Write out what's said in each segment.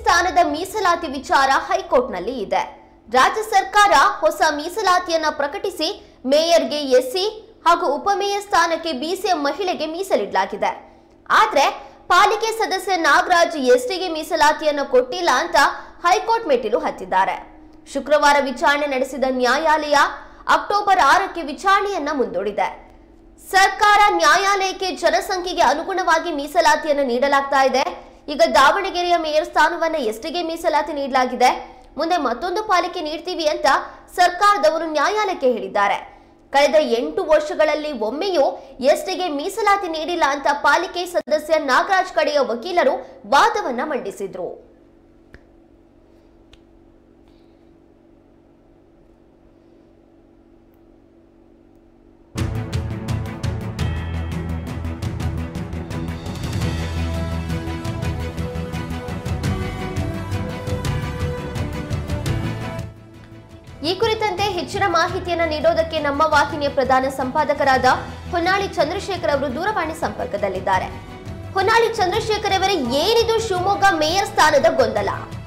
ಸ್ಥಾನದ ಮೀಸಲಾತಿ ವಿಚಾರ ಹೈಕೋರ್ಟ್ನಲ್ಲಿ ಇದೆ ರಾಜ್ಯ ಸರ್ಕಾರ ಹೊಸ ಮೀಸಲಾತಿಯನ್ನ ಪ್ರಕಟಿಸಿ ಮೇಯರ್ಗೆ ಎಸ್ಸಿ ಹಾಗೂ ಉಪಮೇಯರ್ ಸ್ಥಾನಕ್ಕೆ ಬಿಸಿಎಂ ಮಹಿಳೆಗೆ ಮೀಸಲಿಡಲಾಗಿದೆ ಆದ್ರೆ ಪಾಲಿಕೆ ಸದಸ್ಯ ನಾಗರಾಜ್ ಎಸ್ಟಿಗೆ ಮೀಸಲಾತಿಯನ್ನು ಕೊಟ್ಟಿಲ್ಲ ಅಂತ ಹೈಕೋರ್ಟ್ ಮೆಟ್ಟಿಲು ಹತ್ತಿದ್ದಾರೆ ಶುಕ್ರವಾರ ವಿಚಾರಣೆ ನಡೆಸಿದ ನ್ಯಾಯಾಲಯ ಅಕ್ಟೋಬರ್ ಆರಕ್ಕೆ ವಿಚಾರಣೆಯನ್ನ ಮುಂದೂಡಿದೆ ಸರ್ಕಾರ ನ್ಯಾಯಾಲಯಕ್ಕೆ ಜನಸಂಖ್ಯೆಗೆ ಅನುಗುಣವಾಗಿ ಮೀಸಲಾತಿಯನ್ನು ನೀಡಲಾಗ್ತಾ ಇದೆ ಈಗ ದಾವಣಗೆರೆಯ ಮೇಯರ್ ಸ್ಥಾನವನ್ನ ಎಸ್ಟಿಗೆ ಮೀಸಲಾತಿ ನೀಡಲಾಗಿದೆ ಮುಂದೆ ಮತ್ತೊಂದು ಪಾಲಿಕೆ ನೀಡ್ತೀವಿ ಅಂತ ಸರ್ಕಾರದವರು ನ್ಯಾಯಾಲಯಕ್ಕೆ ಹೇಳಿದ್ದಾರೆ ಕಳೆದ ಎಂಟು ವರ್ಷಗಳಲ್ಲಿ ಒಮ್ಮೆಯೂ ಎಸ್ಟಿಗೆ ಮೀಸಲಾತಿ ನೀಡಿಲ್ಲ ಅಂತ ಪಾಲಿಕೆ ಸದಸ್ಯ ನಾಗರಾಜ್ ಕಡೆಯ ವಕೀಲರು ವಾದವನ್ನ ಮಂಡಿಸಿದ್ರು ಈ ಕುರಿತಂತೆ ಹೆಚ್ಚಿನ ಮಾಹಿತಿಯನ್ನ ನೀಡೋದಕ್ಕೆ ನಮ್ಮ ವಾಹಿನಿಯ ಪ್ರಧಾನ ಸಂಪಾದಕರಾದ ಹೊನ್ನಾಳಿ ಚಂದ್ರಶೇಖರ್ ಅವರು ದೂರವಾಣಿ ಸಂಪರ್ಕದಲ್ಲಿದ್ದಾರೆ ಹೊನ್ನಾಳಿ ಚಂದ್ರಶೇಖರ್ ಅವರೇ ಏನಿದು ಶಿವಮೊಗ್ಗ ಮೇಯರ್ ಸ್ಥಾನದ ಗೊಂದಲ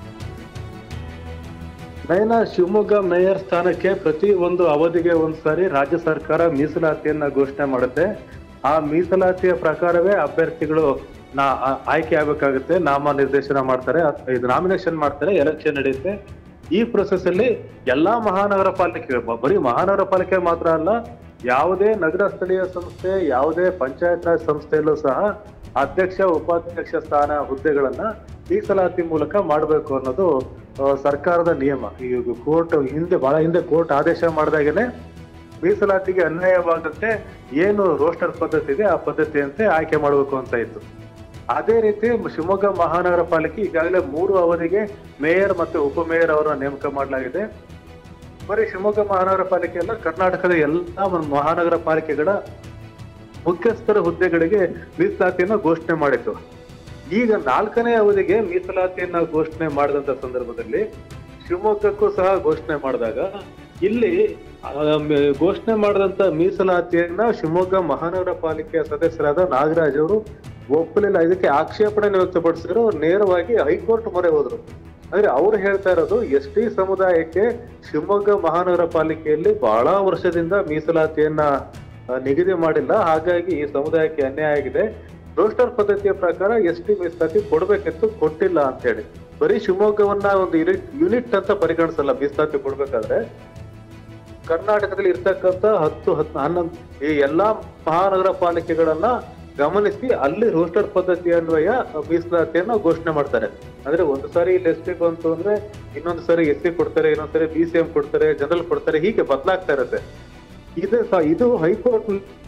ನಯನ ಶಿವಮೊಗ್ಗ ಮೇಯರ್ ಸ್ಥಾನಕ್ಕೆ ಪ್ರತಿ ಒಂದು ಅವಧಿಗೆ ಒಂದ್ಸಾರಿ ರಾಜ್ಯ ಸರ್ಕಾರ ಮೀಸಲಾತಿಯನ್ನ ಘೋಷಣೆ ಮಾಡುತ್ತೆ ಆ ಮೀಸಲಾತಿಯ ಪ್ರಕಾರವೇ ಅಭ್ಯರ್ಥಿಗಳು ನಾ ಆ- ಆಯ್ಕೆ ಆಗ್ಬೇಕಾಗುತ್ತೆ ನಾಮ ನಿರ್ದೇಶನ ಮಾಡ್ತಾರೆ ಅತ್- ಇದು ನಾಮಿನೇಷನ್ ಮಾಡ್ತಾರೆ ಎಲೆಕ್ಷನ್ ನಡೆಯುತ್ತೆ ಈ ಪ್ರೊಸೆಸ್ ಅಲ್ಲಿ ಎಲ್ಲಾ ಮಹಾನಗರ ಪಾಲಿಕೆ ಬ- ಬರೀ ಮಹಾನಗರ ಪಾಲಿಕೆ ಮಾತ್ರ ಅಲ್ಲ ಯಾವುದೇ ನಗರ ಸ್ಥಳೀಯ ಸಂಸ್ಥೆ ಯಾವುದೇ ಪಂಚಾಯತ್ ರಾಜ್ ಸಂಸ್ಥೆಯಲ್ಲೂ ಸಹ ಅಧ್ಯಕ್ಷ ಉಪಾಧ್ಯಕ್ಷ ಸ್ಥಾನ ಹುದ್ದೆಗಳನ್ನ ಮೀಸಲಾತಿ ಮೂಲಕ ಮಾಡಬೇಕು ಅನ್ನೋದು ಆ, ಸರ್ಕಾರದ ನಿಯಮ ಈಗ ಕೋರ್ಟ್ ಹಿಂದೆ ಬಹಳ ಹಿಂದೆ ಕೋರ್ಟ್ ಆದೇಶ ಮಾಡಿದಾಗೇನೆ ಮೀಸಲಾತಿಗೆ ಅನ್ಯಾಯವಾಗಂತೆ ಏನು ರೋಸ್ಟರ್ ಪದ್ಧತಿ ಇದೆ ಆ ಪದ್ಧತಿಯಂತೆ ಆಯ್ಕೆ ಮಾಡಬೇಕು ಅಂತ ಇತ್ತು ಅದೇ ರೀತಿ ಶಿವಮೊಗ್ಗ ಮಹಾನಗರ ಪಾಲಿಕೆ ಈಗಾಗಲೇ ಮೂರು ಅವಧಿಗೆ ಮೇಯರ್ ಮತ್ತೆ ಉಪಮೇಯರ್ ಅವರನ್ನ ನೇಮಕ ಮಾಡಲಾಗಿದೆ ಬರೀ ಶಿವಮೊಗ್ಗ ಮಹಾನಗರ ಪಾಲಿಕೆ ಅಲ್ಲ ಕರ್ನಾಟಕದ ಎಲ್ಲಾ ಒಂದು ಮಹಾನಗರ ಪಾಲಿಕೆಗಳ ಮುಖ್ಯಸ್ಥರ ಹುದ್ದೆಗಳಿಗೆ ಮೀಸಲಾತಿಯನ್ನ ಘೋಷಣೆ ಮಾಡಿತ್ತು ಈಗ ನಾಲ್ಕನೇ ಅವಧಿಗೆ ಮೀಸಲಾತಿಯನ್ನ ಘೋಷಣೆ ಮಾಡಿದಂತ ಸಂದರ್ಭದಲ್ಲಿ ಶಿವಮೊಗ್ಗಕ್ಕೂ ಸಹ ಘೋಷಣೆ ಮಾಡಿದಾಗ ಇಲ್ಲಿ ಆ, ಮ- ಘೋಷಣೆ ಮಾಡಿದಂತ ಮೀಸಲಾತಿಯನ್ನ ಶಿವಮೊಗ್ಗ ಮಹಾನಗರ ಪಾಲಿಕೆಯ ಸದಸ್ಯರಾದ ನಾಗರಾಜ್ ಅವರು ಒಪ್ಪಲಿಲ್ಲ ಇದಕ್ಕೆ ಆಕ್ಷೇಪಣೆ ವ್ಯಕ್ತಪಡಿಸಿದ್ರು ಅವ್ರು ನೇರವಾಗಿ ಹೈಕೋರ್ಟ್ ಮೊರೆ ಹೋದ್ರು ಅಂದ್ರೆ ಅವ್ರು ಹೇಳ್ತಾ ಇರೋದು ಎಸ್ ಟಿ ಸಮುದಾಯಕ್ಕೆ ಶಿವಮೊಗ್ಗ ಮಹಾನಗರ ಪಾಲಿಕೆಯಲ್ಲಿ ಬಹಳ ವರ್ಷದಿಂದ ಮೀಸಲಾತಿಯನ್ನ ಆ, ನಿಗದಿ ಮಾಡಿಲ್ಲ ಹಾಗಾಗಿ ಈ ಸಮುದಾಯಕ್ಕೆ ಅನ್ಯಾಯ ಆಗಿದೆ ರೋಸ್ಟರ್ ಪದ್ಧತಿಯ ಪ್ರಕಾರ ಎಸ್ ಟಿ ಮೀಸಲಾತಿ ಕೊಡ್ಬೇಕಿತ್ತು ಕೊಟ್ಟಿಲ್ಲ ಅಂತ ಹೇಳಿ ಬರೀ ಶಿವಮೊಗ್ಗವನ್ನ ಒಂದು ಯೂನಿಟ್ ಯೂನಿಟ್ ಅಂತ ಪರಿಗಣಿಸಲ್ಲ ಮೀಸಲಾತಿ ಕೊಡ್ಬೇಕಾದ್ರೆ ಕರ್ನಾಟಕದಲ್ಲಿ ಇರ್ತಕ್ಕಂಥ ಹತ್ತು ಹತ್ತು ಹನ್ನೊಂದು ಈ ಎಲ್ಲಾ ಮಹಾನಗರ ಪಾಲಿಕೆಗಳನ್ನ ಗಮನಿಸಿ ಅಲ್ಲಿ ರೋಸ್ಟರ್ ಪದ್ಧತಿ ಅನ್ವಯ ಮೀಸಲಾತಿಯನ್ನ ಘೋಷಣೆ ಮಾಡ್ತಾರೆ ಅಂದ್ರೆ ಒಂದು ಸಾರಿ ಇಲ್ಲಿ ಎಸ್ ಟಿ ಬಂತು ಅಂದ್ರೆ ಇನ್ನೊಂದು ಸಾರಿ ಎಸ್ ಸಿ ಕೊಡ್ತಾರೆ ಇನ್ನೊಂದ್ ಸಾರಿ ಬಿ ಸಿ ಎಂ ಕೊಡ್ತಾರೆ ಜನರಲ್ ಕೊಡ್ತಾರೆ ಹೀಗೆ ಬದಲಾಗ್ತಾ ಇರುತ್ತೆ ಇದು ಸ- ಇದು ಹೈಕೋರ್ಟ್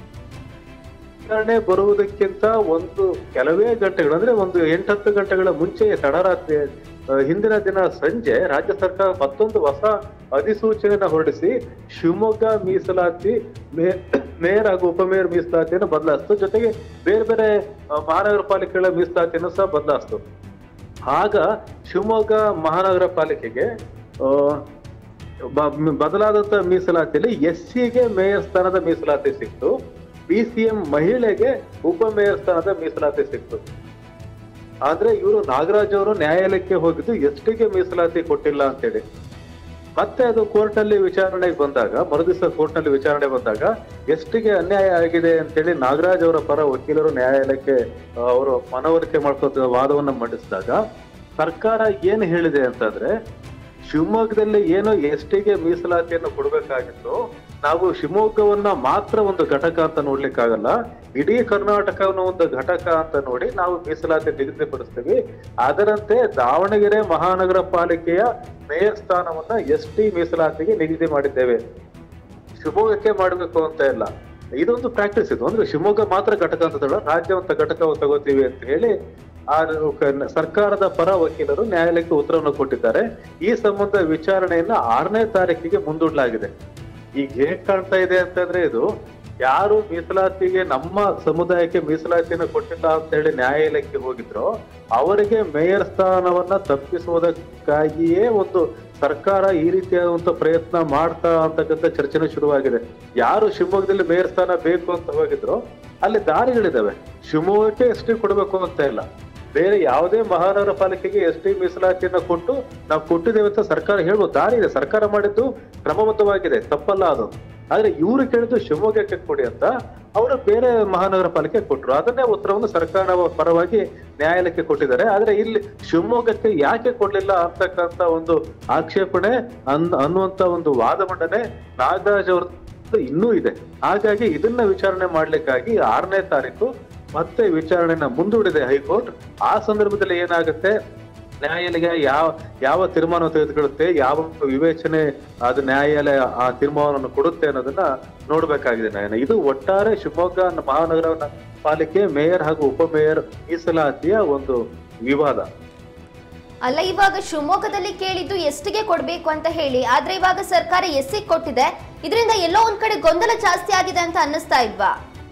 ವಿಚಾರಣೆ ಬರುವುದಕ್ಕಿಂತ ಒಂದು ಕೆಲವೇ ಗಂಟೆಗಳು ಅಂದ್ರೆ ಒಂದು ಎಂಟತ್ತು ಗಂಟೆಗಳ ಮುಂಚೆ ತಡರಾತ್ರಿ ಆ, ಹಿಂದಿನ ದಿನ ಸಂಜೆ ರಾಜ್ಯ ಸರ್ಕಾರ ಮತ್ತೊಂದು ಹೊಸ ಅಧಿಸೂಚನೆಯನ್ನ ಹೊರಡಿಸಿ ಶಿವಮೊಗ್ಗ ಮೀಸಲಾತಿ ಮೇ- ಮೇಯರ್ ಹಾಗೂ ಉಪಮೇಯರ್ ಮೀಸಲಾತಿಯನ್ನು ಬದಲಾಯಿಸ್ತು ಜೊತೆಗೆ ಬೇರೆ ಬೇರೆ ಆ, ಮಹಾನಗರ ಪಾಲಿಕೆಗಳ ಮೀಸಲಾತಿಯನ್ನು ಸಹ ಬದಲಾಯಿಸ್ತು ಆಗ ಶಿವಮೊಗ್ಗ ಮಹಾನಗರ ಪಾಲಿಕೆಗೆ ಆ, ಬ- ಬದಲಾದಂತ ಮೀಸಲಾತಿಯಲ್ಲಿ ಎಸ್ ಸಿಗೆ ಮೇಯರ್ ಸ್ಥಾನದ ಮೀಸಲಾತಿ ಸಿಕ್ತು ಬಿ ಸಿ ಎಂ ಮಹಿಳೆಗೆ ಉಪ ಮೇಯರ್ ಸ್ಥಾನದ ಮೀಸಲಾತಿ ಸಿಕ್ತು ಆದ್ರೆ ಇವರು ನಾಗರಾಜ್ ಅವರು ನ್ಯಾಯಾಲಯಕ್ಕೆ ಹೋಗಿದ್ದು ಎಸ್ ಟಿಗೆ ಮೀಸಲಾತಿ ಕೊಟ್ಟಿಲ್ಲ ಅಂತೇಳಿ ಮತ್ತೆ ಅದು ಕೋರ್ಟ್ ಅಲ್ಲಿ ವಿಚಾರಣೆಗೆ ಬಂದಾಗ ಮರುದಿವಸ ಕೋರ್ಟ್ ನಲ್ಲಿ ವಿಚಾರಣೆ ಬಂದಾಗ ಎಸ್ ಟಿಗೆ ಅನ್ಯಾಯ ಆಗಿದೆ ಅಂತೇಳಿ ನಾಗರಾಜ್ ಅವರ ಪರ ವಕೀಲರು ನ್ಯಾಯಾಲಯಕ್ಕೆ ಆ, ಅವರು ಮನವರಿಕೆ ಮಾಡ್ಕೊತ ವಾದವನ್ನ ಮಂಡಿಸಿದಾಗ ಸರ್ಕಾರ ಏನ್ ಹೇಳಿದೆ ಅಂತಂದ್ರೆ ಶಿವಮೊಗ್ಗದಲ್ಲಿ ಏನು ಎಸ್ ಟಿಗೆ ಮೀಸಲಾತಿಯನ್ನು ಕೊಡಬೇಕಾಗಿತ್ತು ನಾವು ಶಿವಮೊಗ್ಗವನ್ನ ಮಾತ್ರ ಒಂದು ಘಟಕ ಅಂತ ನೋಡ್ಲಿಕ್ಕಾಗಲ್ಲ ಇಡೀ ಕರ್ನಾಟಕವನ್ನು ಒಂದು ಘಟಕ ಅಂತ ನೋಡಿ ನಾವು ಮೀಸಲಾತಿ ನಿಗದಿಪಡಿಸ್ತೀವಿ ಅದರಂತೆ ದಾವಣಗೆರೆ ಮಹಾನಗರ ಪಾಲಿಕೆಯ ಮೇಯರ್ ಸ್ಥಾನವನ್ನ ಎಸ್ ಟಿ ಮೀಸಲಾತಿಗೆ ನಿಗದಿ ಮಾಡಿದ್ದೇವೆ ಶಿವಮೊಗ್ಗಕ್ಕೆ ಮಾಡಬೇಕು ಅಂತ ಇಲ್ಲ ಇದೊಂದು ಪ್ರಾಕ್ಟೀಸ್ ಇದು ಅಂದ್ರೆ ಶಿವಮೊಗ್ಗ ಮಾತ್ರ ಘಟಕ ಅಂತ ತಗೊಳ್ಳೋ ರಾಜ್ಯ ಅಂತ ಘಟಕ ತಗೋತೀವಿ ಅಂತ ಹೇಳಿ ಆ ಕ- ಸರ್ಕಾರದ ಪರ ವಕೀಲರು ನ್ಯಾಯಾಲಯಕ್ಕೆ ಉತ್ತರವನ್ನು ಕೊಟ್ಟಿದ್ದಾರೆ ಈ ಸಂಬಂಧ ವಿಚಾರಣೆಯನ್ನ ಆರನೇ ತಾರೀಕಿಗೆ ಮುಂದೂಡಲಾಗಿದೆ ಈಗ ಹೇಗ್ ಕಾಣ್ತಾ ಇದೆ ಅಂತಂದ್ರೆ ಇದು ಯಾರು ಮೀಸಲಾತಿಗೆ ನಮ್ಮ ಸಮುದಾಯಕ್ಕೆ ಮೀಸಲಾತಿಯನ್ನು ಕೊಟ್ಟಿಲ್ಲ ಅಂತ ಹೇಳಿ ನ್ಯಾಯಾಲಯಕ್ಕೆ ಹೋಗಿದ್ರು ಅವರಿಗೆ ಮೇಯರ್ ಸ್ಥಾನವನ್ನ ತಪ್ಪಿಸುವುದಕ್ಕಾಗಿಯೇ ಒಂದು ಸರ್ಕಾರ ಈ ರೀತಿಯಾದಂತ ಪ್ರಯತ್ನ ಮಾಡ್ತಾ ಅಂತಕ್ಕಂಥ ಚರ್ಚೆನೂ ಶುರುವಾಗಿದೆ ಯಾರು ಶಿವಮೊಗ್ಗದಲ್ಲಿ ಮೇಯರ್ ಸ್ಥಾನ ಬೇಕು ಅಂತ ಹೋಗಿದ್ರು ಅಲ್ಲಿ ದಾರಿಗಳಿದಾವೆ ಶಿವಮೊಗ್ಗಕ್ಕೆ ಎಸ್ ಟಿ ಕೊಡಬೇಕು ಅಂತ ಇಲ್ಲ ಬೇರೆ ಯಾವುದೇ ಮಹಾನಗರ ಪಾಲಿಕೆಗೆ ಎಸ್ ಟಿ ಮೀಸಲಾತಿಯನ್ನ ಕೊಟ್ಟು ನಾವು ಕೊಟ್ಟಿದ್ದೇವೆ ಅಂತ ಸರ್ಕಾರ ಹೇಳ್ಬೋದು ದಾರಿ ಇದೆ ಸರ್ಕಾರ ಮಾಡಿದ್ದು ಕ್ರಮಬದ್ಧವಾಗಿದೆ ತಪ್ಪಲ್ಲ ಅದು ಆದ್ರೆ ಇವರು ಕೇಳಿದ್ದು ಶಿವಮೊಗ್ಗಕ್ಕೆ ಕೊಡಿ ಅಂತ ಅವರು ಬೇರೆ ಮಹಾನಗರ ಪಾಲಿಕೆ ಕೊಟ್ಟರು ಅದನ್ನೇ ಉತ್ತರವನ್ನು ಸರ್ಕಾರ ಪರವಾಗಿ ನ್ಯಾಯಾಲಯಕ್ಕೆ ಕೊಟ್ಟಿದ್ದಾರೆ ಆದ್ರೆ ಇಲ್ಲಿ ಶಿವಮೊಗ್ಗಕ್ಕೆ ಯಾಕೆ ಕೊಡ್ಲಿಲ್ಲ ಅಂತಕ್ಕಂತ ಒಂದು ಆಕ್ಷೇಪಣೆ ಅನ್ ಅನ್ನುವಂತ ಒಂದು ವಾದ ಮಂಡನೆ ನಾಗರಾಜ್ ಅವ್ರ ಇನ್ನೂ ಇದೆ ಹಾಗಾಗಿ ಇದನ್ನ ವಿಚಾರಣೆ ಮಾಡ್ಲಿಕ್ಕಾಗಿ ಆರನೇ ತಾರೀಕು ಮತ್ತೆ ವಿಚಾರಣೆನ ಮುಂದೂಡಿದೆ ಹೈಕೋರ್ಟ್ ಆ ಸಂದರ್ಭದಲ್ಲಿ ಏನಾಗುತ್ತೆ ನ್ಯಾಯಾಲಯ ಯಾವ ಯಾವ ತೀರ್ಮಾನ ತೆಗೆದುಕೊಳ್ಳುತ್ತೆ ಯಾವ ವಿವೇಚನೆ ಅದು ನ್ಯಾಯಾಲಯ ಆ ತೀರ್ಮಾನವನ್ನು ಕೊಡುತ್ತೆ ಅನ್ನೋದನ್ನ ನೋಡ್ಬೇಕಾಗಿದೆ ನಯನ ಇದು ಒಟ್ಟಾರೆ ಶಿವಮೊಗ್ಗ ಮಹಾನಗರ ಪಾಲಿಕೆ ಮೇಯರ್ ಹಾಗೂ ಉಪಮೇಯರ್ ಮೀಸಲಾತಿಯ ಒಂದು ವಿವಾದ ಅಲ್ಲ ಇವಾಗ ಶಿವಮೊಗ್ಗದಲ್ಲಿ ಕೇಳಿದ್ದು ಎಷ್ಟಿಗೆ ಕೊಡ್ಬೇಕು ಅಂತ ಹೇಳಿ ಆದ್ರೆ ಇವಾಗ ಸರ್ಕಾರ ಎಸ್ಸಿಗೆ ಕೊಟ್ಟಿದೆ ಇದರಿಂದ ಎಲ್ಲೋ ಒಂದ್ ಕಡೆ ಗೊಂದಲ ಜಾಸ್ತಿ ಆಗಿದೆ ಅಂತ ಅನ್ನಿಸ್ತಾ ಇಲ್ವಾ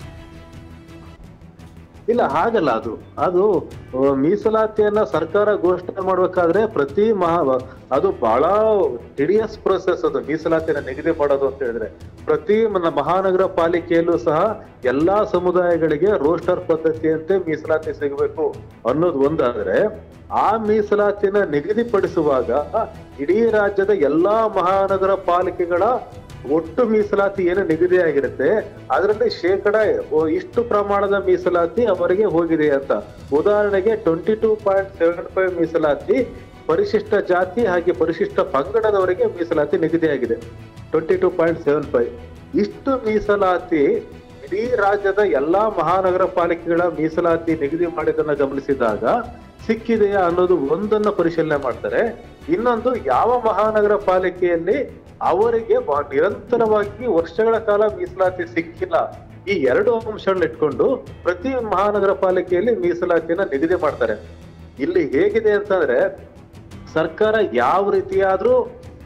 ಇಲ್ಲ ಹಾಗಲ್ಲ ಅದು ಅದು ಆ, ಮೀಸಲಾತಿಯನ್ನ ಸರ್ಕಾರ ಘೋಷಣೆ ಮಾಡ್ಬೇಕಾದ್ರೆ ಪ್ರತಿ ಮಹಾ ಅದು ಬಹಳ ಹಿಡಿಯಸ್ ಪ್ರೊಸೆಸ್ ಅದು ಮೀಸಲಾತಿಯನ್ನ ನಿಗದಿ ಮಾಡೋದು ಅಂತ ಹೇಳಿದ್ರೆ ಪ್ರತಿ ಮ- ಮಹಾನಗರ ಪಾಲಿಕೆಯಲ್ಲೂ ಸಹ ಎಲ್ಲಾ ಸಮುದಾಯಗಳಿಗೆ ರೋಸ್ಟರ್ ಪದ್ಧತಿಯಂತೆ ಮೀಸಲಾತಿ ಸಿಗಬೇಕು ಅನ್ನೋದು ಒಂದಾದ್ರೆ ಆ ಮೀಸಲಾತಿಯನ್ನ ನಿಗದಿಪಡಿಸುವಾಗ ಇಡೀ ರಾಜ್ಯದ ಎಲ್ಲಾ ಮಹಾನಗರ ಪಾಲಿಕೆಗಳ ಒಟ್ಟು ಮೀಸಲಾತಿ ಏನು ನಿಗದಿಯಾಗಿರುತ್ತೆ ಅದರಲ್ಲಿ ಶೇಕಡ ಓ- ಇಷ್ಟು ಪ್ರಮಾಣದ ಮೀಸಲಾತಿ ಅವರಿಗೆ ಹೋಗಿದೆ ಅಂತ ಉದಾಹರಣೆಗೆ twenty two point seven five ಮೀಸಲಾತಿ ಪರಿಶಿಷ್ಟ ಜಾತಿ ಹಾಗೆ ಪರಿಶಿಷ್ಟ ಪಂಗಡದವರಿಗೆ ಮೀಸಲಾತಿ ನಿಗದಿಯಾಗಿದೆ twenty two point seven five ಇಷ್ಟು ಮೀಸಲಾತಿ ಇಡೀ ರಾಜ್ಯದ ಎಲ್ಲಾ ಮಹಾನಗರ ಪಾಲಿಕೆಗಳ ಮೀಸಲಾತಿ ನಿಗದಿ ಮಾಡಿದ್ದನ್ನ ಗಮನಿಸಿದಾಗ ಸಿಕ್ಕಿದೆಯಾ ಅನ್ನೋದು ಒಂದನ್ನ ಪರಿಶೀಲನೆ ಮಾಡ್ತಾರೆ ಇನ್ನೊಂದು ಯಾವ ಮಹಾನಗರ ಪಾಲಿಕೆಯಲ್ಲಿ ಅವರಿಗೆ ಬ- ನಿರಂತರವಾಗಿ ವರ್ಷಗಳ ಕಾಲ ಮೀಸಲಾತಿ ಸಿಕ್ಕಿಲ್ಲ ಈ ಎರಡು ಅಂಶಗಳನ್ನ ಇಟ್ಕೊಂಡು ಪ್ರತಿ ಮಹಾನಗರ ಪಾಲಿಕೆಯಲ್ಲಿ ಮೀಸಲಾತಿಯನ್ನ ನಿಗದಿ ಮಾಡ್ತಾರೆ ಇಲ್ಲಿ ಹೇಗಿದೆ ಅಂತಂದ್ರೆ ಸರ್ಕಾರ ಯಾವ ರೀತಿಯಾದ್ರೂ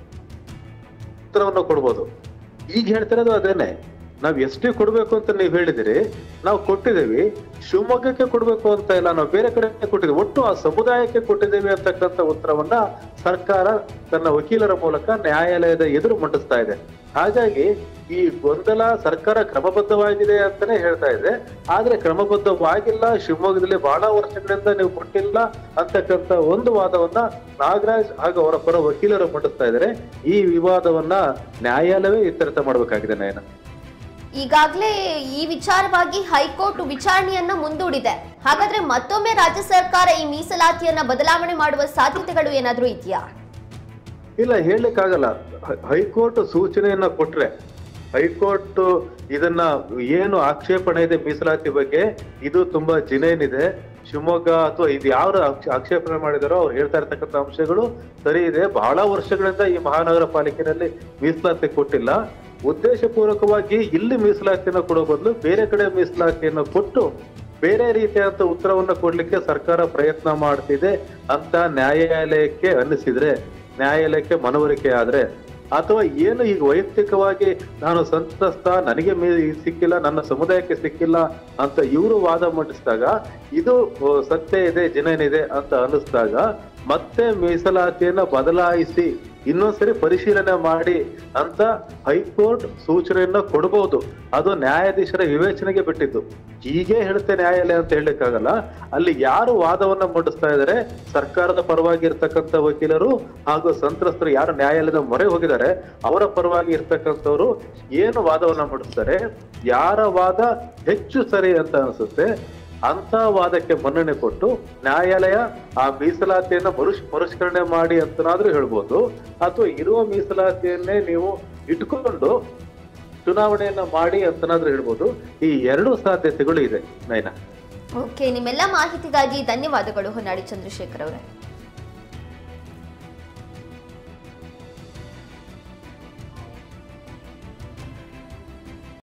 ಉತ್ತರವನ್ನು ಕೊಡ್ಬೋದು ಈಗ ಹೇಳ್ತಿರೋದು ಅದೇನೆ ನಾವ್ ಎಷ್ಟೇ ಕೊಡ್ಬೇಕು ಅಂತ ನೀವು ಹೇಳಿದಿರಿ ನಾವು ಕೊಟ್ಟಿದ್ದೀವಿ ಶಿವಮೊಗ್ಗಕ್ಕೆ ಕೊಡ್ಬೇಕು ಅಂತ ಇಲ್ಲ ನಾವು ಬೇರೆ ಕಡೆ ಕೊಟ್ಟಿದ್ದೀವಿ ಒಟ್ಟು ಆ ಸಮುದಾಯಕ್ಕೆ ಕೊಟ್ಟಿದ್ದೇವೆ ಅಂತಕ್ಕಂಥ ಉತ್ತರವನ್ನ ಸರ್ಕಾರ ತನ್ನ ವಕೀಲರ ಮೂಲಕ ನ್ಯಾಯಾಲಯದ ಎದುರು ಮಂಡಿಸ್ತಾ ಇದೆ ಹಾಗಾಗಿ ಈ ಗೊಂದಲ ಸರ್ಕಾರ ಕ್ರಮಬದ್ಧವಾಗಿದೆ ಅಂತಾನೆ ಹೇಳ್ತಾ ಇದೆ ಆದ್ರೆ ಕ್ರಮಬದ್ಧವಾಗಿಲ್ಲ ಶಿವಮೊಗ್ಗದಲ್ಲಿ ಬಹಳ ವರ್ಷಗಳಿಂದ ನೀವು ಕೊಟ್ಟಿಲ್ಲ ಅಂತಕ್ಕಂಥ ಒಂದು ವಾದವನ್ನ ನಾಗರಾಜ್ ಹಾಗೂ ಅವರ ಪರ ವಕೀಲರು ಮಂಡಿಸ್ತಾ ಇದ್ದಾರೆ ಈ ವಿವಾದವನ್ನ ನ್ಯಾಯಾಲಯವೇ ಇತ್ಯರ್ಥ ಮಾಡಬೇಕಾಗಿದೆ ನಯನ ಈಗಾಗಲೇ ಈ ವಿಚಾರವಾಗಿ ಹೈಕೋರ್ಟ್ ವಿಚಾರಣೆಯನ್ನ ಮುಂದೂಡಿದೆ ಹಾಗಾದ್ರೆ ಮತ್ತೊಮ್ಮೆ ರಾಜ್ಯ ಸರ್ಕಾರ ಈ ಮೀಸಲಾತಿಯನ್ನ ಬದಲಾವಣೆ ಮಾಡುವ ಸಾಧ್ಯತೆಗಳು ಏನಾದ್ರೂ ಇದೆಯಾ ಇಲ್ಲ ಹೇಳಲಿಕ್ಕಾಗಲ್ಲ ಹೈ- ಹೈಕೋರ್ಟ್ ಸೂಚನೆಯನ್ನ ಕೊಟ್ರೆ ಹೈಕೋರ್ಟ್ ಇದನ್ನ ಏನು ಆಕ್ಷೇಪಣೆ ಇದೆ ಮೀಸಲಾತಿ ಬಗ್ಗೆ ಇದು ತುಂಬಾ ಜಿನೇನ್ ಇದೆ ಶಿವಮೊಗ್ಗ ಅಥವಾ ಇದು ಯಾರು ಆಕ್ಷ- ಆಕ್ಷೇಪಣೆ ಮಾಡಿದಾರೋ ಅವ್ರು ಹೇಳ್ತಾ ಇರ್ತಕ್ಕಂಥ ಅಂಶಗಳು ಸರಿ ಇದೆ ಬಹಳ ವರ್ಷಗಳಿಂದ ಈ ಮಹಾನಗರ ಪಾಲಿಕೆಯಲ್ಲಿ ಮೀಸಲಾತಿ ಕೊಟ್ಟಿಲ್ಲ ಉದ್ದೇಶಪೂರ್ವಕವಾಗಿ ಇಲ್ಲಿ ಮೀಸಲಾತಿಯನ್ನು ಕೊಡೋ ಬದಲು ಬೇರೆ ಕಡೆ ಮೀಸಲಾತಿಯನ್ನು ಕೊಟ್ಟು ಬೇರೆ ರೀತಿಯಾದ ಉತ್ತರವನ್ನು ಕೊಡ್ಲಿಕ್ಕೆ ಸರ್ಕಾರ ಪ್ರಯತ್ನ ಮಾಡ್ತಿದೆ ಅಂತ ನ್ಯಾಯಾಲಯಕ್ಕೆ ಅನ್ನಿಸಿದ್ರೆ ನ್ಯಾಯಾಲಯಕ್ಕೆ ಮನವರಿಕೆ ಆದ್ರೆ ಅಥವಾ ಏನು ಈಗ ವೈಯಕ್ತಿಕವಾಗಿ ನಾನು ಸಂತ್ರಸ್ತ ನನಗೆ ಮೀ ಸಿಕ್ಕಿಲ್ಲ ನನ್ನ ಸಮುದಾಯಕ್ಕೆ ಸಿಕ್ಕಿಲ್ಲ ಅಂತ ಇವರು ವಾದ ಮಂಡಿಸಿದಾಗ ಇದು ಓ, ಸತ್ಯ ಇದೆ ಜಿನೇನಿದೆ ಅಂತ ಅನ್ನಿಸ್ದಾಗ ಮತ್ತೆ ಮೀಸಲಾತಿಯನ್ನ ಬದಲಾಯಿಸಿ ಇನ್ನೊಂದ್ಸರಿ ಪರಿಶೀಲನೆ ಮಾಡಿ ಅಂತ ಹೈಕೋರ್ಟ್ ಸೂಚನೆಯನ್ನ ಕೊಡಬಹುದು ಅದು ನ್ಯಾಯಾಧೀಶರ ವಿವೇಚನೆಗೆ ಬಿಟ್ಟಿದ್ದು ಹೀಗೆ ಹೇಳುತ್ತೆ ನ್ಯಾಯಾಲಯ ಅಂತ ಹೇಳಲಿಕ್ಕಾಗಲ್ಲ ಅಲ್ಲಿ ಯಾರು ವಾದವನ್ನ ಮಂಡಿಸ್ತಾ ಇದ್ದಾರೆ ಸರ್ಕಾರದ ಪರವಾಗಿ ಇರ್ತಕ್ಕಂಥ ವಕೀಲರು ಹಾಗೂ ಸಂತ್ರಸ್ತರು ಯಾರು ನ್ಯಾಯಾಲಯದ ಮೊರೆ ಹೋಗಿದ್ದಾರೆ ಅವರ ಪರವಾಗಿ ಇರ್ತಕ್ಕಂಥವ್ರು ಏನು ವಾದವನ್ನ ಮಂಡಿಸ್ತಾರೆ ಯಾರ ವಾದ ಹೆಚ್ಚು ಸರಿ ಅಂತ ಅನಿಸುತ್ತೆ ಅಂತ ವಾದಕ್ಕೆ ಮನ್ನಣೆ ಕೊಟ್ಟು ನ್ಯಾಯಾಲಯ ಆ ಮೀಸಲಾತಿಯನ್ನ ಮರುಶ್ ಮರುಷ್ಕರಣೆ ಮಾಡಿ ಅಂತನಾದ್ರೂ ಹೇಳ್ಬೋದು ಅಥವಾ ಇರುವ ಮೀಸಲಾತಿಯನ್ನೇ ನೀವು ಇಟ್ಕೊಂಡು ಚುನಾವಣೆಯನ್ನ ಮಾಡಿ ಅಂತನಾದ್ರೂ ಹೇಳ್ಬೋದು ಈ ಎರಡು ಸಾಧ್ಯತೆಗಳು ಇದೆ ನೈನಾ ಓಕೆ ನಿಮ್ಮೆಲ್ಲ ಮಾಹಿತಿಗಾಗಿ ಧನ್ಯವಾದಗಳು ಹೊನ್ನಾಡಿ ಚಂದ್ರಶೇಖರ್ ಅವರೇ